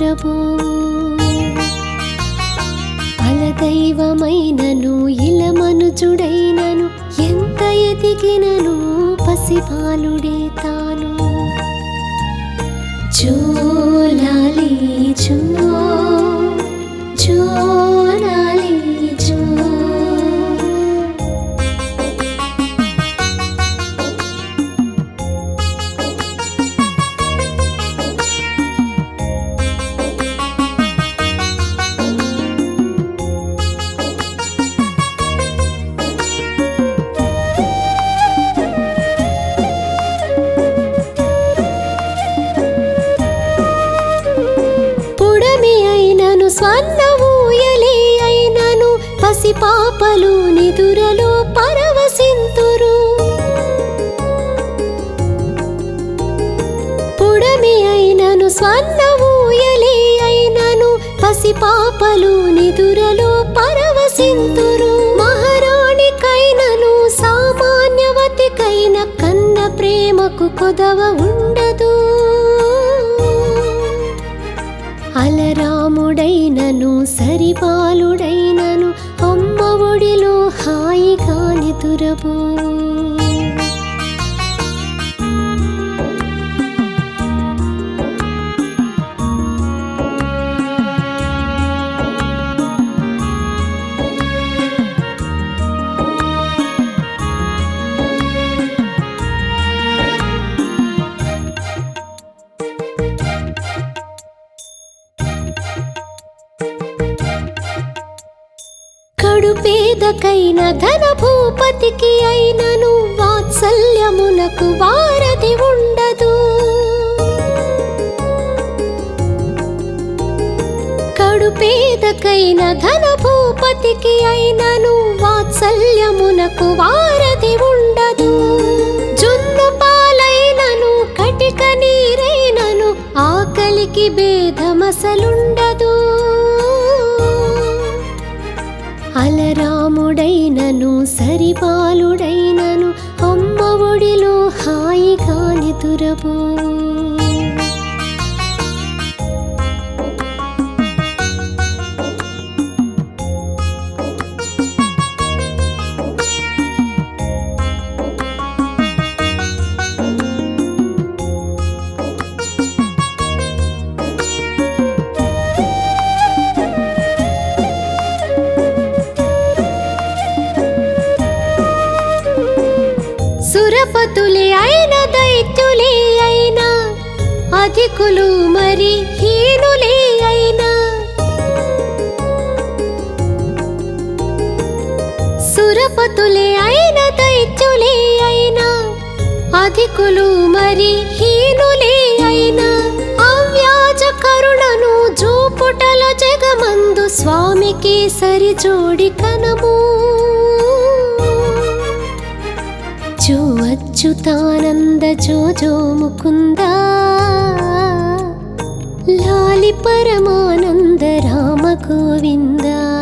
దురబోవు అలదైవమైనను ఇలమనుజుడైనను ఎంత ఎదిగినను పసిబాలుడే తాను జోలాలి జో జోలాలి జో పుడమి అయినను స్వర్ణ ఊయలి అయినను పసిపాపలు నిదురలో పరవశింతురు పుడమి అయినను స్వర్ణ ఊయలి అయినను పసిపాపలు నిదురలో పరవశింతురు మహారాణికైనను సామాన్యవతికైన కన్న ప్రేమకు కొదవ ఉండదు అలరాముడైనను సరిపాలుడైనను అమ్మ ఒడిలో హాయిగా నిదురబో కడుపేదకైన ధన భూపతికి అయినను వాత్సల్యమునకు వారధి ఉండదు కడుపేదకైన ధన భూపతికి అయినను వాత్సల్యమునకు వారధి ఉండదు జున్ను పాలైనను కటిక నీరైనను ఆకలికి భేదమసలుండదు అలరాముడైనను సరిపాలుడైనను అమ్మ ఒడిలో హాయిగా నిదురబో సురపతులే అయిన దైత్యులే అయినా అధికులు మరి హీనులే అయినా సురపతులే అయిన దైత్యులే అయినా అధికులు మరి హీనులే అయినా అవ్యాజ కరుణను జూపుటల జగమందు స్వామికి సరిజోడి కనము జో అచ్యుతానంద జో జో ముకుంద లాలి పరమానంద రామ గోవిందా